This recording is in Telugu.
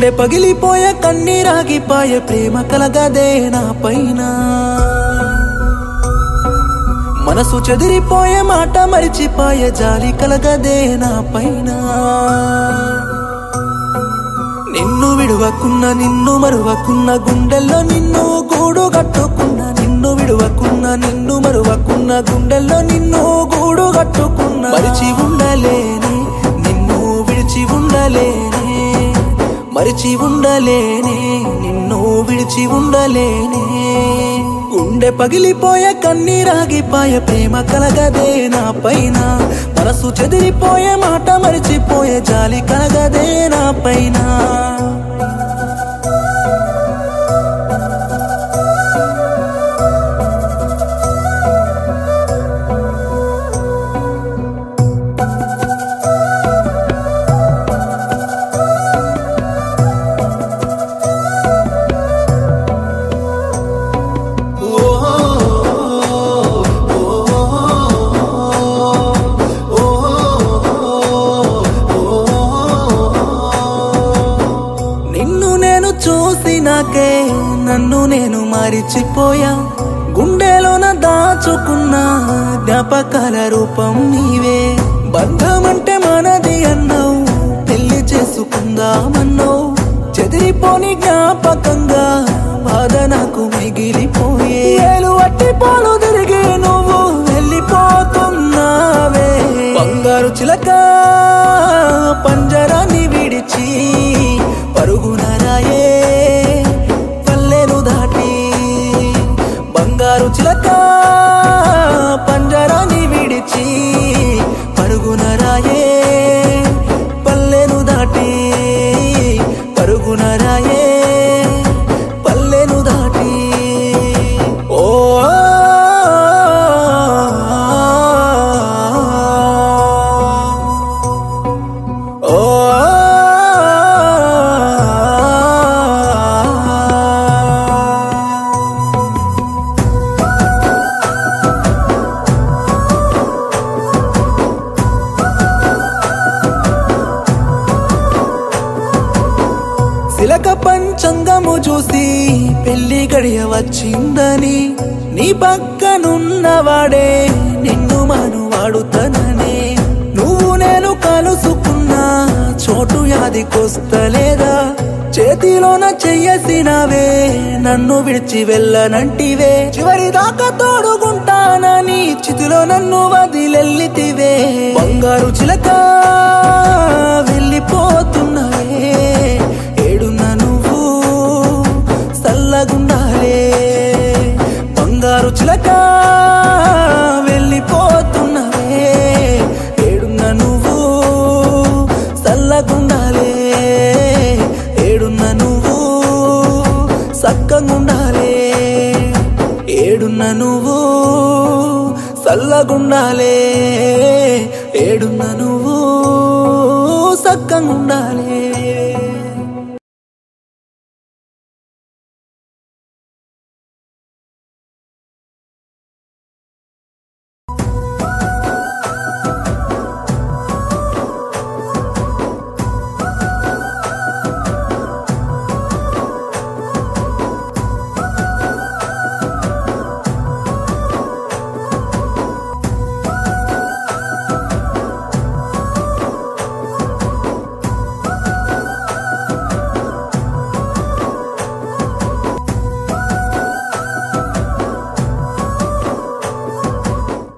గుండె పగిలిపోయే కన్నీరాగిపాయే ప్రేమ కలగదే నా పైన మనసు చెదిరిపోయే మాట మరిచిపోయే జాలి కలగదే నా పైన నిన్ను విడువకున్న నిన్ను మరువకున్న గుండెల్లో నిన్ను గూడు కట్టుకున్న నిన్ను విడువకున్న నిన్ను మరువకున్న గుండెల్లో నిన్ను గూడు కట్టుకున్న మరిచి ఉండలేని నిన్ను విడిచి ఉండలేనే మరిచి ఉండలేనే నిన్ను విడిచి ఉండలేనే గుండె పగిలిపోయే కన్నీరాగిపోయే ప్రేమ కలగదే నా పైన మనసు చెదిరిపోయే మాట మరిచిపోయే జాలి కలగదే నా పైన నిన్ను నేను చూసినాకే నన్ను నేను మరిచిపోయా గుండెలోన దాచుకున్న జ్ఞాపకాల రూపం నీవే బంధమంటే మనది అన్నావు పెళ్లి చేసుకుందామన్నావు చెదిరిపోని జ్ఞాపకంగా బాధ నాకు మిగిలిపోయే ఏలు అట్టి పాలు తిరిగి నువ్వు వెళ్ళిపోతున్నావే బంగారు చిలక పంజరాన్ని విడిచి పరుగున రాయే పల్లెను దాటి బంగారు చిలక పంజరాన్ని విడిచి పరుగున రాయే పల్లెను దాటి పరుగున రాయే పల్లెను దాటి ఓ ఓ శిలక పంచంగము చూసి పెళ్లి గడియ వచ్చిందని నీ పక్కనున్నవాడే నిన్ను మనువాడుతననే నువ్వు నేను కలుసుకున్న చోటు యాదికొస్తలేదా చేతిలోన చెయ్యసినవే నన్ను విడిచి వెళ్ళనంటివే చివరి దాకా తోడుకుంటానని చితిలో నన్ను వదిలెల్లితివే బంగారు చిలక వెళ్ళిపోతున్నవే ఏడున్న నువ్వు సల్లగుండాలే బంగారు చిలక వెళ్ళిపోతున్నవే ఏడున్న నువ్వు సల్లగుండాలే ఏడున్న నువ్వు సక్కంగుండాలే ఏడున్న నువ్వు సల్లగుండాలే ఏడున్న నువ్వు సక్కంగుండాలే